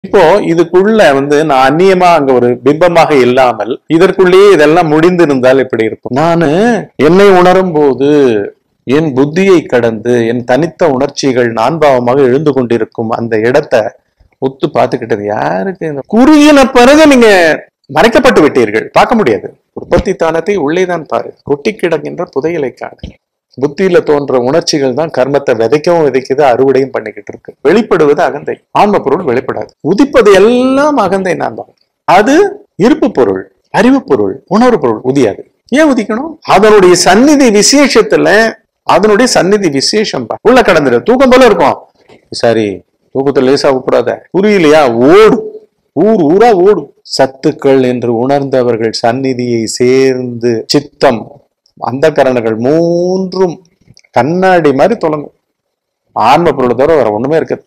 இப்போ இதுக்குள்ள வந்து நான் அந்நியமா அங்க ஒரு பிம்பமாக இல்லாமல் இதற்குள்ளேயே இதெல்லாம் முடிந்திருந்தால் எப்படி இருக்கும் நானு என்னை உணரும் போது என் புத்தியை கடந்து என் தனித்த உணர்ச்சிகள் நான்பாவமாக எழுந்து கொண்டிருக்கும் அந்த இடத்தை உத்து பார்த்துக்கிட்டது யாருக்கு இந்த குறுகின பிறகு நீங்க மறைக்கப்பட்டு விட்டீர்கள் பார்க்க முடியாது உற்பத்தி தானத்தை உள்ளேதான் பாரு கொட்டி கிடக்கின்ற புதையலை காடு புத்தியில தோன்ற உணர்ச்சிகள் தான் கர்மத்தை விதைக்கவும் விதைக்குது அறுவடையும் பண்ணிக்கிட்டு இருக்கு வெளிப்படுவது அகந்தை ஆன்ம பொருள் வெளிப்படாது உதிப்பது எல்லாம் அகந்தை நான் தான் அது இருப்பு பொருள் அறிவு பொருள் உணர்வு பொருள் உதியாது ஏன் உதிக்கணும் அதனுடைய சந்நிதி விசேஷத்துல அதனுடைய சந்நிதி விசேஷம் பா. உள்ள கடந்துடு தூக்கம் போல இருக்கும் சரி தூக்கத்துல லேசா கூடாத புரியலையா ஓடு ஊர் ஊரா ஓடும் சத்துக்கள் என்று உணர்ந்தவர்கள் சந்நிதியை சேர்ந்து சித்தம் அந்த கரணங்கள் மூன்றும் கண்ணாடி மாதிரி தொடங்கும் ஆன்ம பொருளை தவிர வேற ஒண்ணுமே இருக்காது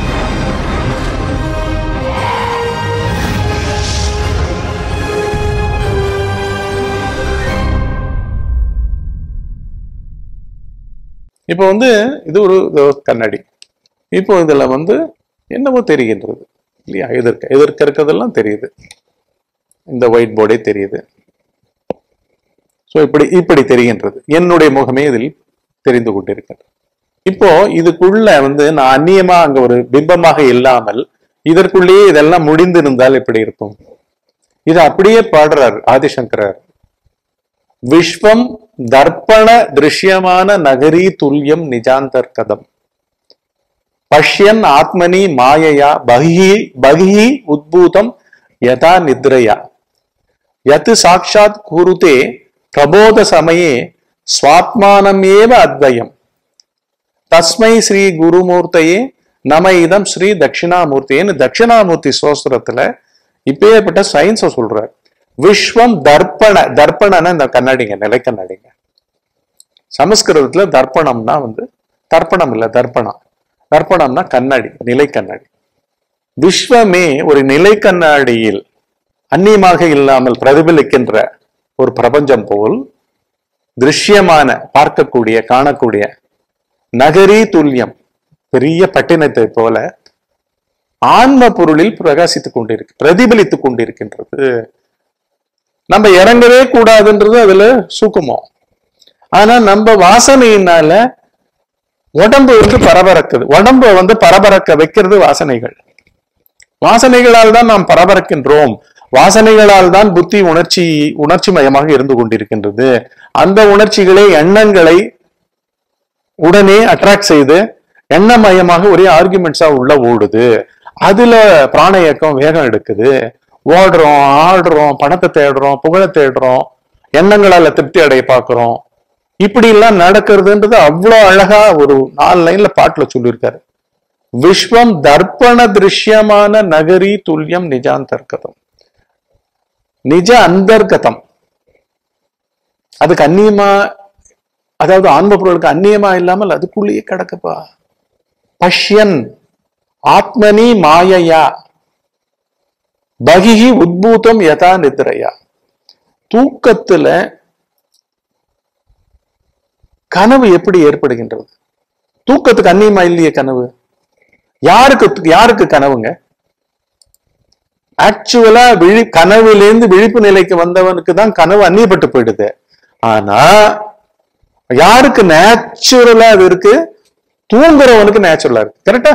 இப்போ வந்து இது ஒரு இது ஒரு கண்ணாடி இப்போ இதுல வந்து என்னவோ தெரிகின்றது இல்லையா எதிர்க்க எதிர்க்க இருக்கிறதெல்லாம் தெரியுது இந்த ஒயிட் போர்டே தெரியுது ஸோ இப்படி இப்படி தெரிகின்றது என்னுடைய முகமே இதில் தெரிந்து கொண்டிருக்கிறது இப்போ இதுக்குள்ள வந்து நான் அந்நியமா அங்க ஒரு பிம்பமாக இல்லாமல் இதற்குள்ளேயே இதெல்லாம் முடிந்திருந்தால் எப்படி இருக்கும் இது அப்படியே பாடுறார் ஆதிசங்கரர் விஸ்வம் தர்ப்பண திருஷ்யமான நகரி துல்லியம் நிஜாந்தர்கதம் பஷ்யன் ஆத்மனி மாயையா பகி பகி உத்பூதம் யதா நித்ரயா யத் சாட்சாத் குருதே பிரபோத சமயே ஸ்வாத்மானம் ஏவ அத்வயம் தஸ்மை ஸ்ரீ குருமூர்த்தையே நம இதம் ஸ்ரீ தட்சிணாமூர்த்தின்னு தட்சிணாமூர்த்தி சோஸ்திரத்துல இப்பேற்பட்ட சயின்ஸை சொல்றார் விஸ்வம் தர்ப்பண தர்ப்பணன்னா இந்த கண்ணாடிங்க நிலை கண்ணாடிங்க சமஸ்கிருதத்துல தர்ப்பணம்னா வந்து தர்ப்பணம் இல்ல தர்ப்பணம் தர்ப்பணம்னா கண்ணாடி நிலை கண்ணாடி விஸ்வமே ஒரு நிலை கண்ணாடியில் அந்நியமாக இல்லாமல் பிரதிபலிக்கின்ற ஒரு பிரபஞ்சம் போல் திருஷ்யமான பார்க்கக்கூடிய காணக்கூடிய நகரி துல்லியம் பெரிய பட்டினத்தை போல ஆன்ம பொருளில் பிரகாசித்துக் கொண்டிருக்கு பிரதிபலித்துக் கொண்டிருக்கின்றது நம்ம இறங்கவே கூடாதுன்றது அதுல சூக்குமம் ஆனா நம்ம வாசனையினால உடம்பு வந்து பரபரக்குது உடம்ப வந்து பரபரக்க வைக்கிறது வாசனைகள் வாசனைகளால் தான் நாம் பரபரக்கின்றோம் வாசனைகளால் தான் புத்தி உணர்ச்சி உணர்ச்சி மயமாக இருந்து கொண்டிருக்கின்றது அந்த உணர்ச்சிகளை எண்ணங்களை உடனே அட்ராக்ட் செய்து எண்ணமயமாக ஒரே ஆர்குமெண்ட்ஸா உள்ள ஓடுது அதுல பிராண இயக்கம் வேகம் எடுக்குது ஓடுறோம் ஆடுறோம் பணத்தை தேடுறோம் புகழை தேடுறோம் எண்ணங்களால திருப்தி அடைய பார்க்கிறோம் இப்படி எல்லாம் நடக்கிறதுன்றது அவ்வளோ அழகா ஒரு நாலு லைன்ல பாட்டுல சொல்லியிருக்காரு விஸ்வம் தர்ப்பண திருஷ்யமான நகரி துல்லியம் நிஜாந்தர்கதம் நிஜ அந்தர்கதம் அதுக்கு அந்நியமா அதாவது ஆன்ம பொருளுக்கு அந்நியமா இல்லாமல் அதுக்குள்ளேயே கிடக்குப்பா பஷ்யன் ஆத்மனி மாயையா பகிஹி உத்பூதம் யதா நித்ரையா தூக்கத்துல கனவு எப்படி ஏற்படுகின்றது தூக்கத்துக்கு அந்நியமா இல்லையே கனவு யாருக்கு யாருக்கு கனவுங்க ஆக்சுவலா விழி கனவுலேருந்து விழிப்பு நிலைக்கு வந்தவனுக்கு தான் கனவு அந்நியப்பட்டு போயிடுது ஆனா யாருக்கு நேச்சுரலா அது இருக்கு தூங்குறவனுக்கு நேச்சுரலா இருக்கு கரெக்டா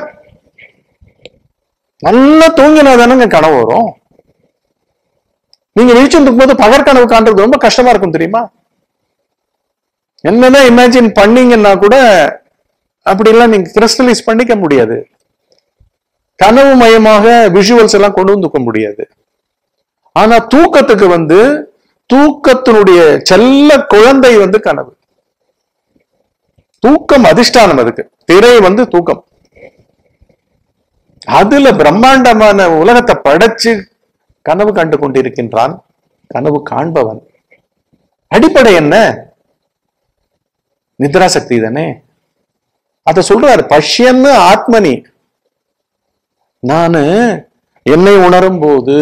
நல்லா தூங்கினா தானங்க கனவு வரும் நீங்க விழிச்சுட்டு இருக்கும்போது பகர் கனவு காண்றது ரொம்ப கஷ்டமா இருக்கும் தெரியுமா என்னதான் இமேஜின் பண்ணீங்கன்னா கூட அப்படிலாம் நீங்க கிறிஸ்டலைஸ் பண்ணிக்க முடியாது கனவு மயமாக விஷுவல்ஸ் எல்லாம் கொண்டு வந்துக்க முடியாது ஆனா தூக்கத்துக்கு வந்து தூக்கத்தினுடைய செல்ல குழந்தை வந்து கனவு தூக்கம் அதிஷ்டானம் அதுக்கு திரை வந்து தூக்கம் அதுல பிரம்மாண்டமான உலகத்தை படைச்சு கனவு கண்டு கொண்டிருக்கின்றான் கனவு காண்பவன் அடிப்படை என்ன நித்ரா சக்தி தானே அத சொல்றாரு பஷ்யன்னு ஆத்மனி நானு என்னை உணரும் போது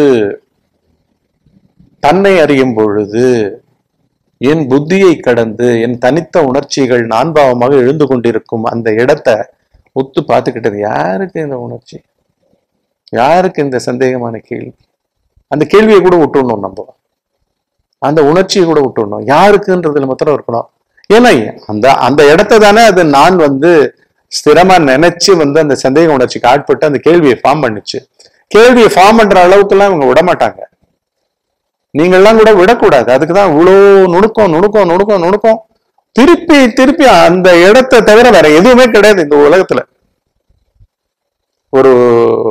தன்னை அறியும் பொழுது என் புத்தியை கடந்து என் தனித்த உணர்ச்சிகள் நான்பாவமாக எழுந்து கொண்டிருக்கும் அந்த இடத்தை உத்து பார்த்துக்கிட்டது யாருக்கு இந்த உணர்ச்சி யாருக்கு இந்த சந்தேகமான கேள்வி அந்த கேள்வியை கூட விட்டுடணும் நம்ம அந்த உணர்ச்சியை கூட விட்டுடணும் யாருக்குன்றதுல மாத்திரம் இருக்கணும் ஏன்னா அந்த அந்த இடத்த தானே அது நான் வந்து ஸ்திரமா நினைச்சு வந்து அந்த சந்தேக உணர்ச்சிக்கு ஆட்பட்டு அந்த கேள்வியை ஃபார்ம் பண்ணுச்சு கேள்வியை ஃபார்ம் பண்ற அளவுக்குலாம் இவங்க விட மாட்டாங்க நீங்கள்லாம் கூட விடக்கூடாது அதுக்கு தான் இவ்வளோ நுணுக்கம் நுணுக்கம் நுணுக்கம் நுணுக்கம் திருப்பி திருப்பி அந்த இடத்தை தவிர வேற எதுவுமே கிடையாது இந்த உலகத்துல ஒரு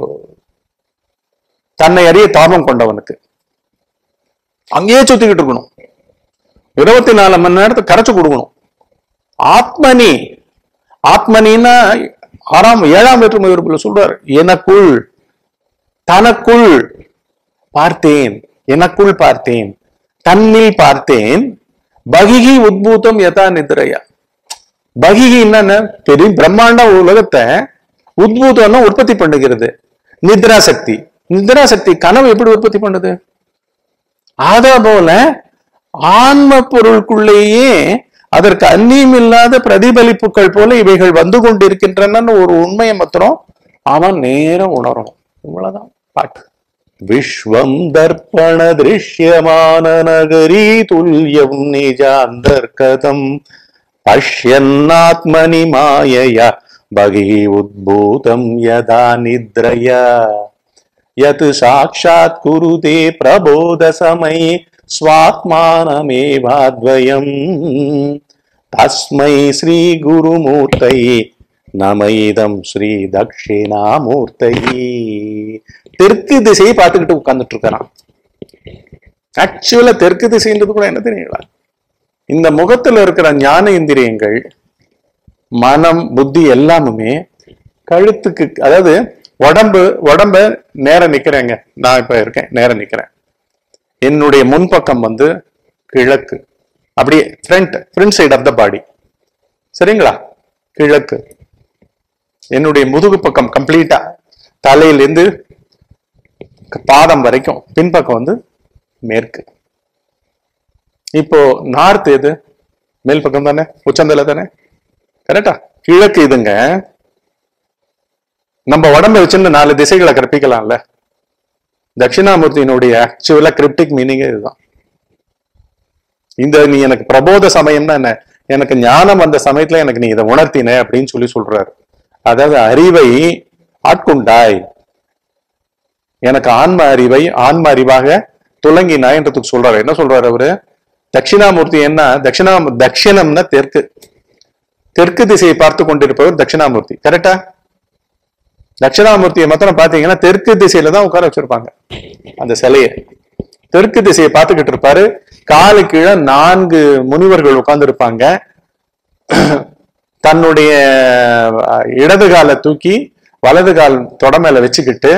தன்னை அறிய தாபம் கொண்டவனுக்கு அங்கேயே சுத்திக்கிட்டு இருக்கணும் இருபத்தி நாலு மணி நேரத்தை கரைச்சு கொடுக்கணும் ஆத்மனி ஆத்மனின்னா ஆறாம் ஏழாம் வேற்றுமை உறுப்புல சொல்றாரு எனக்குள் தனக்குள் பார்த்தேன் எனக்குள் பார்த்தேன் தன்னில் பார்த்தேன் பகிகி உத்பூதம் யதா நிதிரையா பகிகி என்னன்னு பெரிய பிரம்மாண்ட உலகத்தை உத்பூதம்னா உற்பத்தி பண்ணுகிறது நித்ரா சக்தி நித்ரா சக்தி கனவு எப்படி உற்பத்தி பண்ணுது அத போல ஆன்ம பொருளுக்குள்ளேயே அதற்கு அந்நியம் இல்லாத பிரதிபலிப்புகள் போல இவைகள் வந்து கொண்டிருக்கின்றன ஒரு உண்மையை மாத்திரம் அவன் நேரம் உணரணும் இவ்வளவுதான் பாட்டு விஸ்வம் தர்ப்பண திருஷ்யமான நகரி துல்யம் நிஜாந்தர்கதம் பஷ்யன்னாத்மனி மாயயா பகி உத்பூதம் யதா நித்ரயா यत् साक्षात् कुरुते प्रबोधसमये स्वात्मानमेवाद्वयम् तस्मै श्रीगुरुमूर्तये நமயிதம் ஸ்ரீ தட்சிணாமூர்த்தயி தெற்கு திசையை பார்த்துக்கிட்டு உட்கார்ந்துட்டு இருக்கிறான் ஆக்சுவலா தெற்கு திசைன்றது கூட என்ன தெரியுங்களா இந்த முகத்துல இருக்கிற ஞான இந்திரியங்கள் மனம் புத்தி எல்லாமுமே கழுத்துக்கு அதாவது உடம்பு உடம்ப நேர நிக்கிறேங்க நான் இப்ப இருக்கேன் நேர நிக்கிறேன் என்னுடைய முன்பக்கம் வந்து கிழக்கு அப்படியே front front side of the body சரிங்களா கிழக்கு என்னுடைய முதுகு பக்கம் கம்ப்ளீட்டா தலையிலேருந்து பாதம் வரைக்கும் பின்பக்கம் வந்து மேற்கு இப்போ நார்த் எது மேல் பக்கம் தானே உச்சந்தலை தானே கரெக்டா கிழக்கு இதுங்க நம்ம உடம்ப வச்சிருந்து நாலு திசைகளை கற்பிக்கலாம்ல தட்சிணாமூர்த்தியினுடைய ஆக்சுவலா கிரிப்டிக் மீனிங்கே இதுதான் இந்த நீ எனக்கு பிரபோத சமயம் என்ன எனக்கு ஞானம் வந்த சமயத்துல எனக்கு நீ இதை உணர்த்தின அப்படின்னு சொல்லி சொல்றாரு அதாவது அறிவை ஆட்கொண்டாய் எனக்கு ஆன்ம அறிவை ஆன்ம அறிவாக துலங்கினாய்ன்றதுக்கு சொல்றாரு என்ன சொல்றாரு அவரு தட்சிணாமூர்த்தி என்ன தட்சிணா தட்சிணம்னா தெற்கு தெற்கு திசையை பார்த்து கொண்டிருப்பவர் தட்சிணாமூர்த்தி கரெக்டா தட்சிணாமூர்த்தியை மாத்திரம் பாத்தீங்கன்னா தெற்கு திசையில தான் உட்கார வச்சிருப்பாங்க அந்த சிலையை தெற்கு திசையை பார்த்துக்கிட்டு இருப்பாரு காலு கீழே நான்கு முனிவர்கள் உட்கார்ந்து இருப்பாங்க தன்னுடைய அஹ், இடது காலை தூக்கி வலது கால் தொட மேல வச்சுக்கிட்டு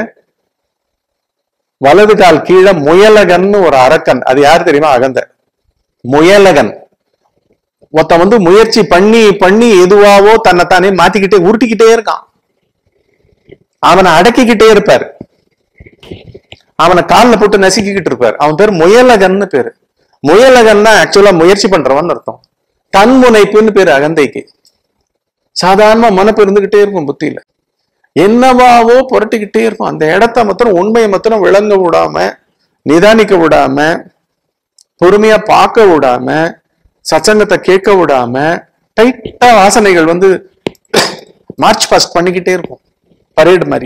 வலது கால் கீழே முயலகன்னு ஒரு அரக்கன் அது யார் தெரியுமா அகந்த முயலகன் ஒருத்தன் வந்து முயற்சி பண்ணி பண்ணி எதுவாவோ தன்னைத்தானே மாத்திக்கிட்டே உருட்டிக்கிட்டே இருக்கான் அவனை அடக்கிக்கிட்டே இருப்பார் அவனை கால்ல போட்டு நசுக்கிக்கிட்டு இருப்பார் அவன் பேர் முயலகன்னு பேரு முயலகன்னா ஆக்சுவலா முயற்சி பண்றவன் அர்த்தம் தன்முனைப்புன்னு பேரு அகந்தைக்கு சாதாரணமா மனப்பு இருந்துகிட்டே இருக்கும் புத்தியில என்னவாவோ புரட்டிக்கிட்டே இருக்கும் அந்த இடத்த மாத்திரம் உண்மையை மாத்திரம் விளங்க விடாம நிதானிக்க விடாம பொறுமையா பார்க்க விடாம சச்சங்கத்தை கேட்க விடாம டைட்டா வாசனைகள் வந்து மார்ச் பாஸ்ட் பண்ணிக்கிட்டே இருக்கும் பரேடு மாதிரி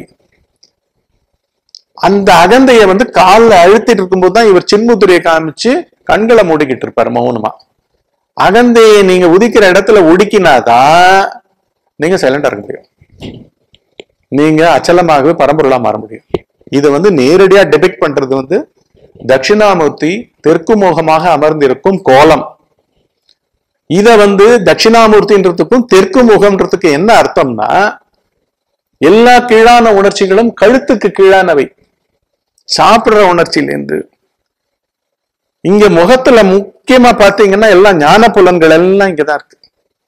அந்த அகந்தைய வந்து கால்ல அழுத்திட்டு இருக்கும்போது தான் இவர் சின்முத்திரையை காமிச்சு கண்களை மூடிக்கிட்டு இருப்பாரு மௌனமா அகந்தையை நீங்க உதிக்கிற இடத்துல உடுக்கினாதான் நீங்க சைலண்டா இருக்க முடியும் நீங்க அச்சலமாகவே பரம்பொருளா மாற முடியும் இதை வந்து நேரடியா டெபிக் பண்றது வந்து தட்சிணாமூர்த்தி தெற்கு முகமாக அமர்ந்திருக்கும் கோலம் இத வந்து தட்சிணாமூர்த்தின்றதுக்கும் தெற்கு முகம்ன்றதுக்கு என்ன அர்த்தம்னா எல்லா கீழான உணர்ச்சிகளும் கழுத்துக்கு கீழானவை சாப்பிடுற உணர்ச்சியிலேருந்து இங்க முகத்துல முக்கியமா பாத்தீங்கன்னா எல்லாம் ஞான புலன்கள் எல்லாம் இங்கதான் இருக்கு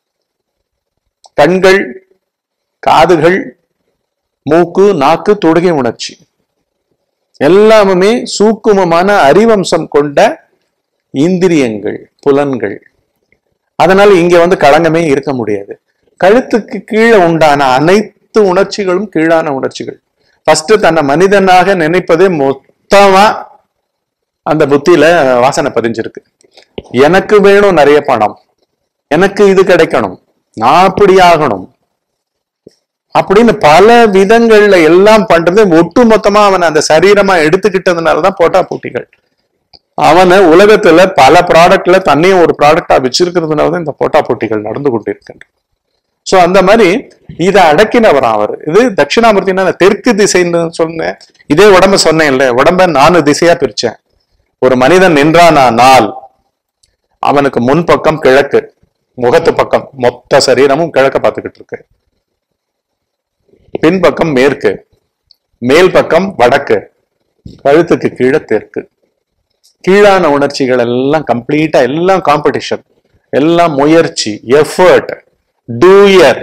கண்கள் காதுகள் மூக்கு நாக்கு தொடுகை உணர்ச்சி எல்லாமுமே சூக்குமமான அறிவம்சம் கொண்ட இந்திரியங்கள் புலன்கள் அதனால இங்க வந்து களங்கமே இருக்க முடியாது கழுத்துக்கு கீழே உண்டான அனைத்து உணர்ச்சிகளும் கீழான உணர்ச்சிகள் ஃபர்ஸ்ட் தன்னை மனிதனாக நினைப்பதே மொத்தமா அந்த புத்தியில வாசனை பதிஞ்சிருக்கு எனக்கு வேணும் நிறைய பணம் எனக்கு இது கிடைக்கணும் நான் அப்படி ஆகணும் அப்படின்னு பல விதங்கள்ல எல்லாம் பண்றது ஒட்டு மொத்தமா அவன் அந்த சரீரமா எடுத்துக்கிட்டதுனாலதான் போட்டா போட்டிகள் அவனை உலகத்துல பல ப்ராடக்ட்ல தன்னையும் ஒரு ப்ராடக்டா வச்சிருக்கிறதுனாலதான் இந்த போட்டா போட்டிகள் நடந்து கொண்டிருக்கின்றன சோ அந்த மாதிரி இதை அடக்கினவராம் அவர் இது தட்சிணாமூர்த்தினா நான் தெற்கு திசைன்னு சொன்னேன் இதே உடம்ப சொன்னேன் இல்ல உடம்ப நாலு திசையா பிரிச்சேன் ஒரு மனிதன் நின்றானா நாள் அவனுக்கு முன்பக்கம் கிழக்கு முகத்து பக்கம் மொத்த சரீரமும் கிழக்க பார்த்துக்கிட்டு இருக்கு பின்பக்கம் மேற்கு மேல் பக்கம் வடக்கு கழுத்துக்கு கீழே தெற்கு கீழான உணர்ச்சிகள் எல்லாம் கம்ப்ளீட்டா எல்லாம் காம்படிஷன் எல்லாம் முயற்சி effort doer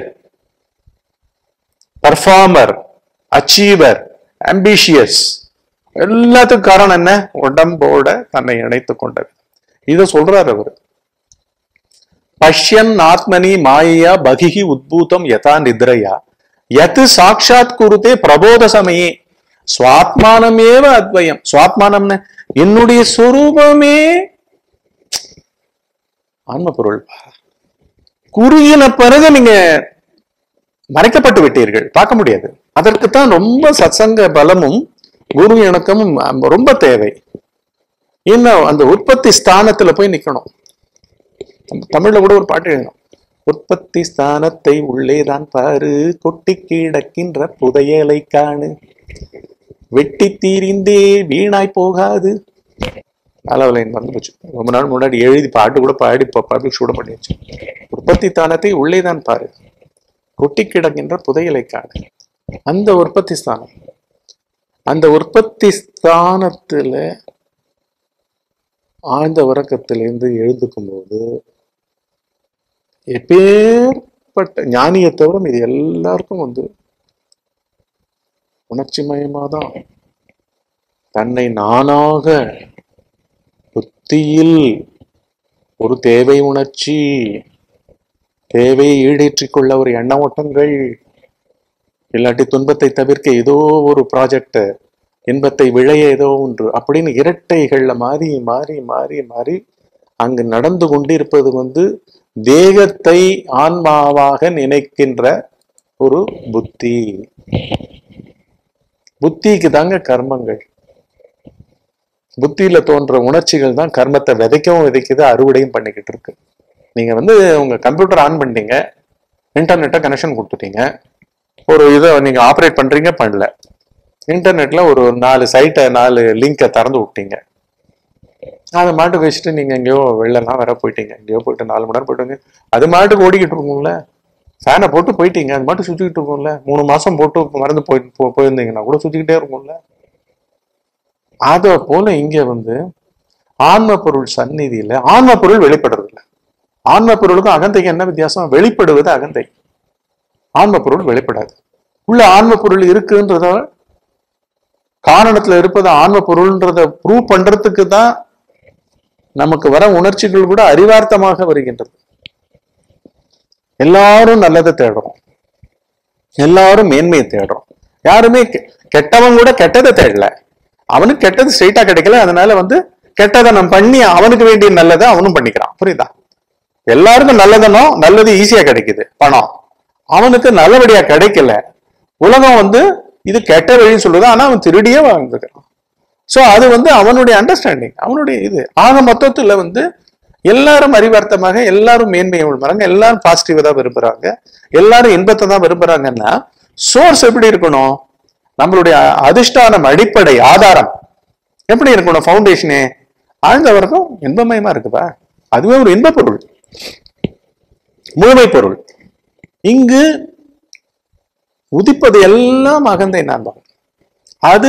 performer achiever ambitious எல்லாத்துக்கும் காரணம் என்ன உடம்போட தன்னை இணைத்துக் கொண்டது இத சொல்றாரு அவரு பஷ்யன் ஆத்மனி மாயையா பகிஹி உத்பூதம் யதா நித்ரையா யத் சாட்சாத் குருதே பிரபோத சமயே சுவாத்மானமேவ அத்வயம் சுவாத்மானம்னு என்னுடைய சொரூபமே ஆன்ம பொருள் குறுகின பிறகு நீங்க மறைக்கப்பட்டு விட்டீர்கள் பார்க்க முடியாது அதற்குத்தான் ரொம்ப சத்சங்க பலமும் குரு இணக்கமும் ரொம்ப தேவை இன்னும் அந்த உற்பத்தி ஸ்தானத்துல போய் நிக்கணும் தமிழ்ல கூட ஒரு பாட்டு எழுதணும் உற்பத்தி ஸ்தானத்தை உள்ளேதான் பாரு கொட்டி கிடக்கின்ற புதையலை காணு வெட்டி தீரிந்தே வீணாய் போகாது அளவுலைன் வந்து போச்சு ரொம்ப நாள் முன்னாடி எழுதி பாட்டு கூட பாடி இப்போ பப்ளிஷ் கூட பண்ணியாச்சு உற்பத்தி ஸ்தானத்தை உள்ளேதான் பாரு கொட்டி கிடக்கின்ற புதையலை காணு அந்த உற்பத்தி ஸ்தானம் அந்த உற்பத்தி ஸ்தானத்துல ஆழ்ந்த உறக்கத்திலிருந்து எழுந்துக்கும் போது எப்பேற்பட்ட ஞானியை தவிர இது எல்லாருக்கும் வந்து உணர்ச்சி மயமாதான் தன்னை நானாக புத்தியில் ஒரு தேவை உணர்ச்சி தேவையை ஈடேற்றிக் கொள்ள ஒரு எண்ண ஓட்டங்கள் இல்லாட்டி துன்பத்தை தவிர்க்க ஏதோ ஒரு ப்ராஜெக்ட் இன்பத்தை விளைய ஏதோ ஒன்று அப்படின்னு இரட்டைகள்ல மாறி மாறி மாறி மாறி அங்கு நடந்து கொண்டிருப்பது வந்து தேகத்தை ஆன்மாவாக நினைக்கின்ற ஒரு புத்தி புத்திக்கு தாங்க கர்மங்கள் புத்தியில தோன்ற உணர்ச்சிகள் தான் கர்மத்தை விதைக்கவும் விதைக்குது அறுவடையும் பண்ணிக்கிட்டு இருக்கு நீங்க வந்து உங்க கம்ப்யூட்டர் ஆன் பண்ணிட்டீங்க இன்டர்நெட்டை கனெக்ஷன் கொடுத்துட்டீங்க ஒரு இதை நீங்க ஆப்ரேட் பண்றீங்க பண்ணல இன்டர்நெட்ல ஒரு நாலு சைட்டை நாலு லிங்கை திறந்து விட்டீங்க அதை மாட்டுக்கு வச்சுட்டு நீங்க எங்கேயோ வெளிலலாம் வர போயிட்டீங்க எங்கேயோ போயிட்டு நாலு மணி நேரம் போயிட்டு அது மாட்டுக்கு ஓடிக்கிட்டு இருக்கும்ல ஃபேனை போட்டு போயிட்டீங்க அது மட்டும் சுத்திக்கிட்டு இருக்கும்ல மூணு மாசம் போட்டு மறந்து போய் போ- போயிருந்தீங்கன்னா கூட சுத்திக்கிட்டே இருக்கும்ல அத போல இங்க வந்து ஆன்ம பொருள் சந்நிதியில ஆன்ம பொருள் வெளிப்படுறது இல்ல ஆன்ம பொருளுக்கும் அகந்தைக்கு என்ன வித்தியாசம் வெளிப்படுவது அகந்தை ஆன்ம பொருள் வெளிப்படாது உள்ள ஆன்ம பொருள் இருக்குன்றத காரணத்துல இருப்பது ஆன்ம பொருள்ன்றத ப்ரூவ் பண்றதுக்கு தான் நமக்கு வர உணர்ச்சிகள் கூட அறிவார்த்தமாக வருகின்றது எல்லாரும் நல்லதை தேடுறோம் எல்லாரும் மேன்மையை தேடுறோம் யாருமே கெ- கெட்டவன் கூட கெட்டதை தேடல அவனுக்கு கெட்டது ஸ்ட்ரைட்டா கிடைக்கல அதனால வந்து கெட்டதை நம்ம பண்ணி அவனுக்கு வேண்டிய நல்லதை அவனும் பண்ணிக்கிறான் புரியுதா எல்லாருக்கும் நல்லதனோ நல்லது ஈஸியா கிடைக்குது பணம் அவனுக்கு நல்லபடியா கிடைக்கல உலகம் வந்து இது கெட்ட வழின்னு சொல்லுது ஆனா அவன் திருடியே வாழ்ந்துக்கிறான் சோ அது வந்து அவனுடைய அண்டர்ஸ்டாண்டிங் அவனுடைய இது ஆக மொத்தத்துல வந்து எல்லாரும் அறிவார்த்தமாக எல்லாரும் மேன்மையை விரும்புறாங்க எல்லாரும் பாசிட்டிவா தான் விரும்புறாங்க எல்லாரும் இன்பத்தை தான் விரும்புறாங்கன்னா சோர்ஸ் எப்படி இருக்கணும் நம்மளுடைய அதிஷ்டானம் அடிப்படை ஆதாரம் எப்படி இருக்கணும் ஃபவுண்டேஷனே ஆழ்ந்த வரைக்கும் இன்பமயமா இருக்குதா அதுவே ஒரு இன்ப பொருள் முழுமை பொருள் இங்கு உதிப்பது எல்லாம் அகந்தை நான் தான் அது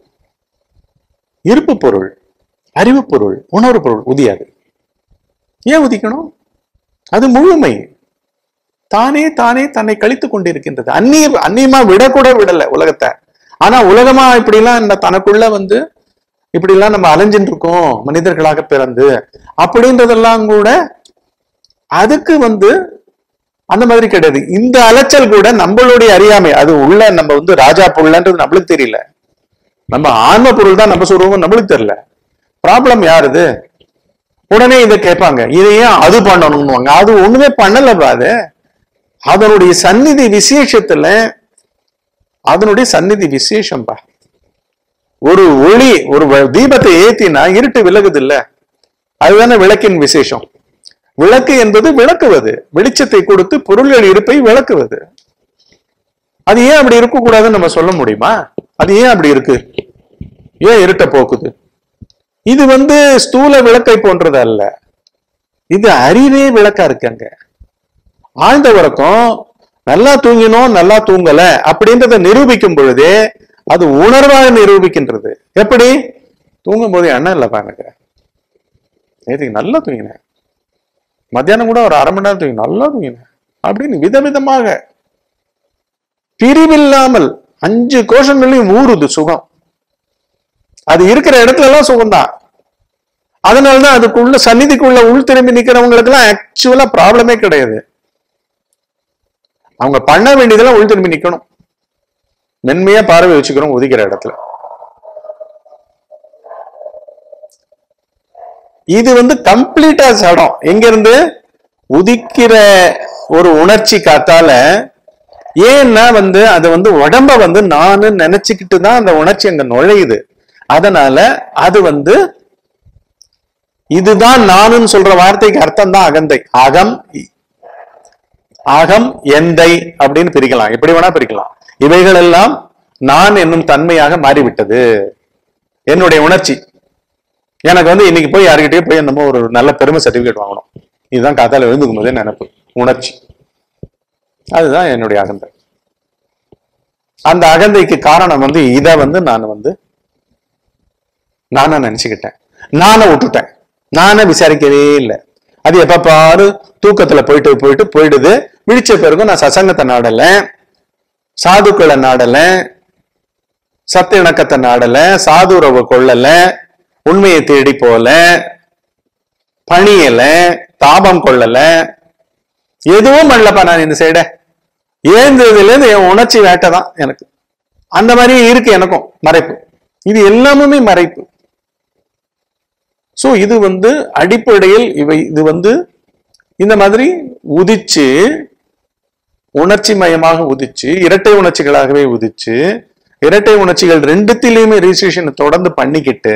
இருப்பு பொருள் அறிவு பொருள் உணர்வு பொருள் உதியாது ஏன் உதிக்கணும் அது முழுமை தானே தானே தன்னை கழித்துக் கொண்டிருக்கின்றது அந்நிய அந்நியமா விடக்கூட விடல உலகத்தை ஆனா உலகமா இப்படிலாம் இந்த தனக்குள்ள வந்து இப்படிலாம் நம்ம அலைஞ்சிட்டு இருக்கோம் மனிதர்களாக பிறந்து அப்படின்றதெல்லாம் கூட அதுக்கு வந்து அந்த மாதிரி கிடையாது இந்த அலைச்சல் கூட நம்மளுடைய அறியாமை அது உள்ள நம்ம வந்து ராஜா பொருள்ன்றது நம்மளுக்கு தெரியல நம்ம ஆன்ம பொருள் தான் நம்ம சொல்லுவோம் நம்மளுக்கு தெரியல ப்ராப்ளம் யாருது உடனே இதை கேட்பாங்க இதை ஏன் அது பண்ணணும்னுவாங்க அது ஒண்ணுமே பண்ணலப்பா அது அதனுடைய சந்நிதி விசேஷத்துல அதனுடைய சந்நிதி விசேஷம்பா ஒரு ஒளி ஒரு வ- தீபத்தை ஏத்தினா இருட்டு விலகுது இல்ல அதுதானே விளக்கின் விசேஷம் விளக்கு என்பது விளக்குவது வெளிச்சத்தை கொடுத்து பொருள்கள் இருப்பை விளக்குவது அது ஏன் அப்படி இருக்கக்கூடாதுன்னு நம்ம சொல்ல முடியுமா அது ஏன் அப்படி இருக்கு ஏன் இருட்ட போக்குது இது வந்து ஸ்தூல விளக்கை போன்றது அல்ல இது அறிவே விளக்கா இருக்கு அங்க ஆழ்ந்த உறக்கம் நல்லா தூங்கினோம் நல்லா தூங்கல அப்படின்றத நிரூபிக்கும் பொழுதே அது உணர்வாக நிரூபிக்கின்றது எப்படி தூங்கும் போது எண்ணம் இல்லப்பா எனக்கு நேற்றுக்கு நல்லா தூங்கினேன் மத்தியானம் கூட ஒரு அரை மணி நேரம் தூங்கி நல்லா தூங்கினேன் அப்படின்னு விதவிதமாக பிரிவில்லாமல் அஞ்சு கோஷங்களையும் ஊறுது சுகம் அது இருக்கிற இடத்துல எல்லாம் சுகம்தான் அதனாலதான் அதுக்குள்ள சந்நிதிக்குள்ள உள் திரும்பி நிக்கிறவங்களுக்கு எல்லாம் ஆக்சுவலா ப்ராப்ளமே கிடையாது அவங்க பண்ண வேண்டியதெல்லாம் உள் திரும்பி நிக்கணும் மென்மையா பார்வை வச்சுக்கிறோம் ஒதுக்கிற இடத்துல இது வந்து கம்ப்ளீட்டா சடம் எங்க இருந்து உதிக்கிற ஒரு உணர்ச்சி காத்தால ஏன்னா வந்து அது வந்து உடம்ப வந்து நானு நினைச்சுக்கிட்டு தான் அந்த உணர்ச்சி அங்க நுழையுது அதனால அது வந்து இதுதான் நானுன்னு சொல்ற வார்த்தைக்கு அர்த்தம் தான் அகந்தை அகம் அகம் எந்தை அப்படின்னு பிரிக்கலாம் எப்படி வேணா பிரிக்கலாம் இவைகள் எல்லாம் நான் என்னும் தன்மையாக மாறிவிட்டது என்னுடைய உணர்ச்சி எனக்கு வந்து இன்னைக்கு போய் யாருக்கிட்டயே போய் என்னமோ ஒரு நல்ல பெருமை சர்டிபிகேட் வாங்கணும் இதுதான் காத்தால எழுந்துக்கும் போதே நினைப்பு உணர்ச்சி அதுதான் என்னுடைய அகந்தை அந்த அகந்தைக்கு காரணம் வந்து இதை வந்து நான் வந்து நானா நினைச்சுக்கிட்டேன் நானே விட்டுட்டேன் நானே விசாரிக்கவே இல்லை அது எப்ப பாரு தூக்கத்துல போயிட்டு போயிட்டு போயிடுது விழிச்ச பிறகு நான் சசங்கத்தை நாடல சாதுக்களை நாடல சத்த இணக்கத்தை நாடல சாதுரவை கொள்ளல உண்மையை தேடி போல பணியல தாபம் கொள்ளல எதுவும் பண்ணலப்பா நான் இந்த சைட ஏந்ததுல இருந்து என் உணர்ச்சி வேட்டை தான் எனக்கு அந்த மாதிரி இருக்கு எனக்கும் மறைப்பு இது எல்லாமே மறைப்பு சோ இது வந்து அடிப்படையில் இவை இது வந்து இந்த மாதிரி உதிச்சு உணர்ச்சி மயமாக உதிச்சு இரட்டை உணர்ச்சிகளாகவே உதிச்சு இரட்டை உணர்ச்சிகள் ரெண்டுத்திலையுமே ரிஜிஸ்ட்ரேஷன் தொடர்ந்து பண்ணிக்கிட்டு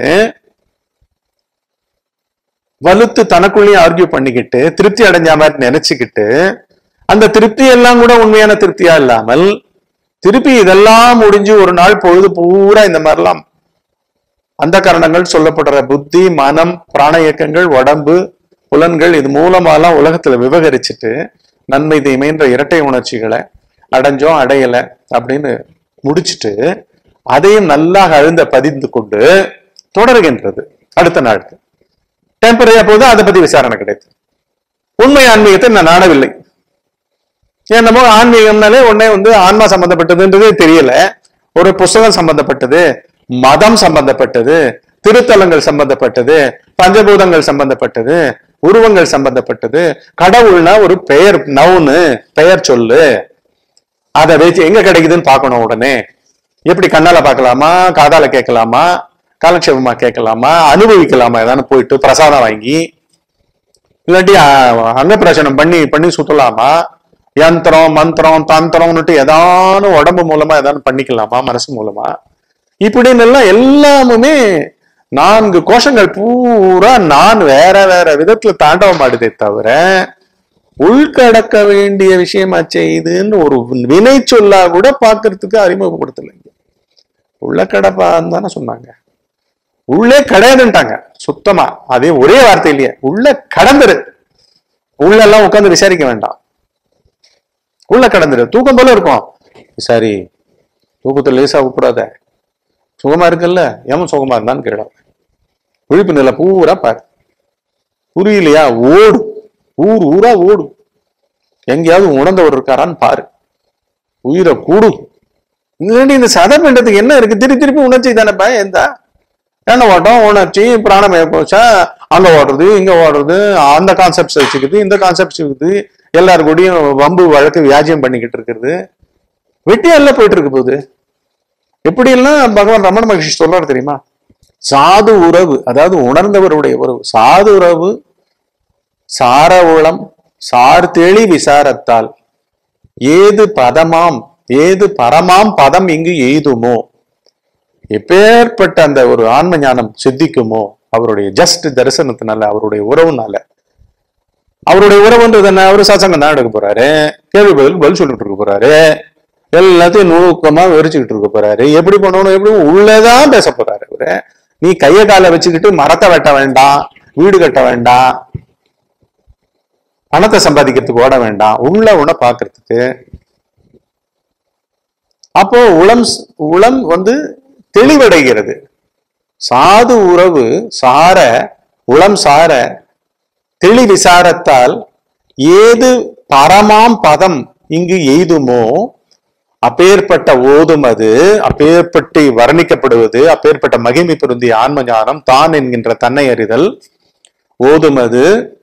வலுத்து தனக்குள்ளேயும் ஆர்கியூ பண்ணிக்கிட்டு திருப்தி அடைஞ்ச மாதிரி நினைச்சுக்கிட்டு அந்த திருப்தி எல்லாம் கூட உண்மையான திருப்தியா இல்லாமல் திருப்பி இதெல்லாம் முடிஞ்சு ஒரு நாள் பொழுது பூரா இந்த மாதிரிலாம் அந்த காரணங்கள் சொல்லப்படுற புத்தி மனம் பிராண இயக்கங்கள் உடம்பு புலன்கள் இது மூலமாலாம் உலகத்துல விவகரிச்சுட்டு நன்மை தீமைன்ற இரட்டை உணர்ச்சிகளை அடைஞ்சோம் அடையல அப்படின்னு முடிச்சிட்டு அதையும் நல்லா அழுந்த பதிந்து கொண்டு தொடர்கின்றது அடுத்த நாளுக்கு டெம்பரரியா போது அதை பத்தி விசாரணை கிடையாது உண்மை ஆன்மீகத்தை நான் நாடவில்லை என்னமோ ஆன்மீகம்னாலே உடனே வந்து ஆன்மா சம்பந்தப்பட்டதுன்றதே தெரியல ஒரு புஸ்தகம் சம்பந்தப்பட்டது மதம் சம்பந்தப்பட்டது திருத்தலங்கள் சம்பந்தப்பட்டது பஞ்சபூதங்கள் சம்பந்தப்பட்டது உருவங்கள் சம்பந்தப்பட்டது கடவுள்னா ஒரு பெயர் நவுனு பெயர் சொல்லு அதை வச்சு எங்க கிடைக்குதுன்னு பார்க்கணும் உடனே எப்படி கண்ணால பார்க்கலாமா காதால கேட்கலாமா காலக்ஷேபமா கேட்கலாமா அனுபவிக்கலாமா ஏதாவது போயிட்டு பிரசாதம் வாங்கி இல்லாட்டி அ- அங்கப்பிரசனம் பண்ணி பண்ணி சுத்தலாமா யந்திரம் மந்திரம் தந்திரம்னுட்டு ஏதானும் உடம்பு மூலமா ஏதாவது பண்ணிக்கலாமா மனசு மூலமா இப்படின்னு எல்லாம் எல்லாமுமே நான்கு கோஷங்கள் பூரா நான் வேற வேற விதத்துல தாண்டவம் ஆடுதே தவிர உள்கடக்க வேண்டிய விஷயமாச்சே இதுன்னு ஒரு வினை சொல்லா கூட பார்க்கிறதுக்கு அறிமுகப்படுத்தலை உள்ள கடப்பான்னு தானே சொன்னாங்க உள்ளே கிடையாதுன்ட்டாங்க சுத்தமா அதே ஒரே வார்த்தையிலேயே உள்ள கடந்துரு உள்ள எல்லாம் உட்கார்ந்து விசாரிக்க வேண்டாம் உள்ள கடந்துரு தூக்கம் போல இருக்கும் சரி தூக்கத்தை லேசா கூப்பிடாத சுகமா இருக்குல்ல ஏன் சுகமா இருந்தான்னு கேட விழிப்பு நிலை பூரா பாரு புரியலையா ஓடு ஊர் ஊரா ஓடு எங்கேயாவது உணர்ந்தவர் இருக்காரான்னு பாரு உயிரை கூடு இல்லாட்டி இந்த சதை பண்றதுக்கு என்ன இருக்கு திருப்பி திருப்பி உணர்ச்சி தானேப்பா எந்த என்ன ஓட்டம் உணர்ச்சி பிராணமய போச்சா அங்க ஓடுறது இங்க ஓடுறது அந்த கான்செப்ட்ஸ் வச்சுக்குது இந்த கான்செப்ட்ஸ் இருக்குது எல்லார் கூடயும் வம்பு வழக்கு வியாஜியம் பண்ணிக்கிட்டு இருக்கிறது வெட்டியல்ல போயிட்டு இருக்கு போகுது எப்படி எல்லாம் பகவான் ரமண மகர்ஷி சொல்றாரு தெரியுமா சாது உறவு அதாவது உணர்ந்தவருடைய உறவு சாது உறவு சார உளம் சார் தெளி விசாரத்தால் ஏது பதமாம் ஏது பரமாம் பதம் இங்கு எய்துமோ எப்பேற்பட்ட அந்த ஒரு ஆன்ம ஞானம் சித்திக்குமோ அவருடைய ஜஸ்ட் தரிசனத்தினால அவருடைய உறவுனால அவருடைய உறவுன்றது என்ன அவரு சசங்கம் தான் எடுக்க போறாரு கேள்வி பதில் பதில் சொல்லிட்டு இருக்க போறாரு எல்லாத்தையும் நுணுக்கமா விரிச்சுக்கிட்டு இருக்க போறாரு எப்படி பண்ணணும் எப்படி உள்ளதான் பேச போறாரு அவரு நீ கைய காலை வச்சுக்கிட்டு மரத்தை வெட்ட வேண்டாம் வீடு கட்ட வேண்டாம் பணத்தை சம்பாதிக்கிறதுக்கு ஓட வேண்டாம் உள்ள உன பாக்குறதுக்கு அப்போ உளம் ஸ்- உளம் வந்து தெளிவடைகிறது சாது உறவு சார உளம் சார தெளி விசாரத்தால் ஏது பரமாம் பதம் இங்கு எய்துமோ அப்பேற்பட்ட ஓதும் அது அப்பேற்பட்டு வர்ணிக்கப்படுவது அப்பேற்பட்ட மகிமை பொருந்திய ஆன்ம ஞானம் தான் என்கின்ற தன்னை அறிதல் ஓதுமது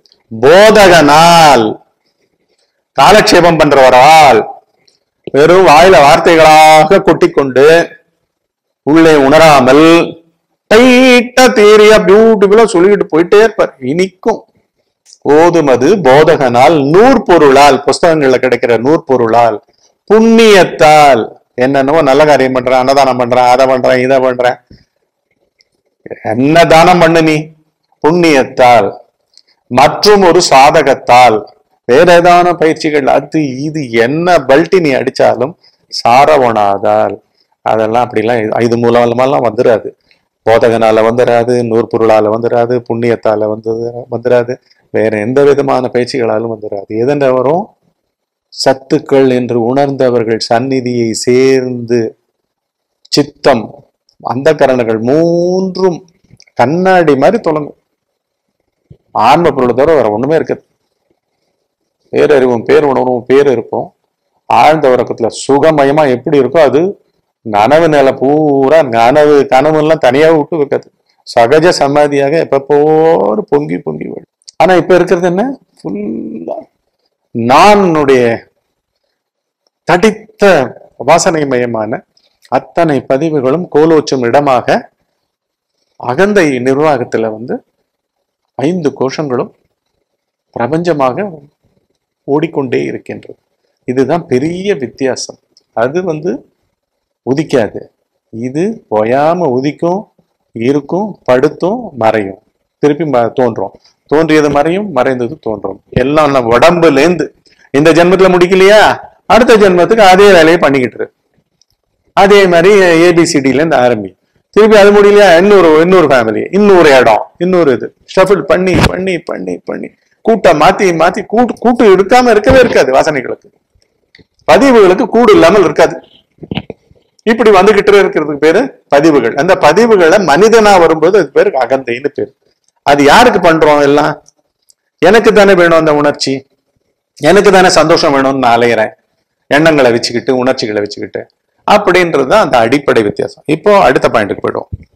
போதகனால் காலக்ஷேபம் பண்றவரால் வெறும் வாயில வார்த்தைகளாக கொட்டிக்கொண்டு உள்ளே உணராமல் டைட்டா தேரியா பியூட்டிஃபுல்லா சொல்லிக்கிட்டு போயிட்டே இருப்பார் இனிக்கும் ஓதுமது போதகனால் நூற்பொருளால் புஸ்தகங்கள்ல கிடைக்கிற நூற்பொருளால் புண்ணியத்தால் என்னென்னவோ நல்ல காரியம் பண்றேன் அன்னதானம் பண்றேன் அதை பண்றேன் இதை பண்றேன் என்ன தானம் பண்ணு நீ புண்ணியத்தால் மற்றும் ஒரு சாதகத்தால் வேற ஏதான பயிற்சிகள் அது இது என்ன பல்ட்டி நீ அடிச்சாலும் சாரவணாதால் அதெல்லாம் அப்படிலாம் இது- இது மூலமெல்லாம் வந்துடாது போதகனால வந்துடாது நூற்பொருளால வந்துடாது புண்ணியத்தால வந்து வந்துடாது வேற எந்த விதமான பயிற்சிகளாலும் வந்துடாது எதென்ன வரும் சத்துக்கள் என்று உணர்ந்தவர்கள் சந்நிதியை சேர்ந்து சித்தம் அந்த கரணங்கள் மூன்றும் கண்ணாடி மாதிரி தொடங்கும் ஆன்ம பொருளை தவிர வேற ஒண்ணுமே இருக்காது பேரறிவும் பேர் உணர்வும் பேர் இருக்கும் ஆழ்ந்த உறக்கத்துல சுகமயமா எப்படி இருக்கோ அது நனவு நிலை பூரா நனவு கனவு எல்லாம் தனியா விட்டு வைக்காது சகஜ சமாதியாக எப்பப்போரு பொங்கி பொங்கி விடும் ஆனா இப்ப இருக்கிறது என்ன ஃபுல்லா நானுடைய தடித்த வாசனைமயமான அத்தனை பதிவுகளும் கோலோச்சும் இடமாக அகந்தை நிர்வாகத்துல வந்து ஐந்து கோஷங்களும் பிரபஞ்சமாக ஓடிக்கொண்டே இருக்கின்றது இதுதான் பெரிய வித்தியாசம் அது வந்து உதிக்காது இது ஓயாம உதிக்கும் இருக்கும் படுத்தும் மறையும் திருப்பி ம- தோன்றும் தோன்றியது மறையும் மறைந்தது தோன்றும் எல்லாம் நம்ம உடம்புலேந்து இந்த ஜென்மத்துல முடிக்கலையா அடுத்த ஜென்மத்துக்கு அதே வேலையை பண்ணிக்கிட்டு இரு. அதே மாதிரி ஏபிசிடில இருந்து ஆரம்பி திருப்பி அது முடியலையா இன்னொரு இன்னொரு ஃபேமிலி இன்னொரு இடம் இன்னொரு இது ஷஃபிள் பண்ணி பண்ணி பண்ணி பண்ணி கூட்ட மாத்தி மாத்தி கூட்டு கூட்டு இருக்காம இருக்கவே இருக்காது வாசனைகளுக்கு பதிவுகளுக்கு கூடு இல்லாமல் இருக்காது இப்படி வந்துகிட்டே இருக்கிறதுக்கு பேரு பதிவுகள் அந்த பதிவுகளை மனிதனா வரும்போது அது பேரு அகந்தைன்னு பேரு அது யாருக்கு பண்றோம் எல்லாம் எனக்கு தானே வேணும் அந்த உணர்ச்சி எனக்கு தானே சந்தோஷம் வேணும்னு நான் அலையிறேன் எண்ணங்களை வச்சுக்கிட்டு உணர்ச்சிகளை வச்சுக்கிட்டு அப்படின்றது தான் அந்த அடிப்படை வித்தியாசம் இப்போ அடுத்த பாயிண்ட்டுக்கு போயிடுவோம்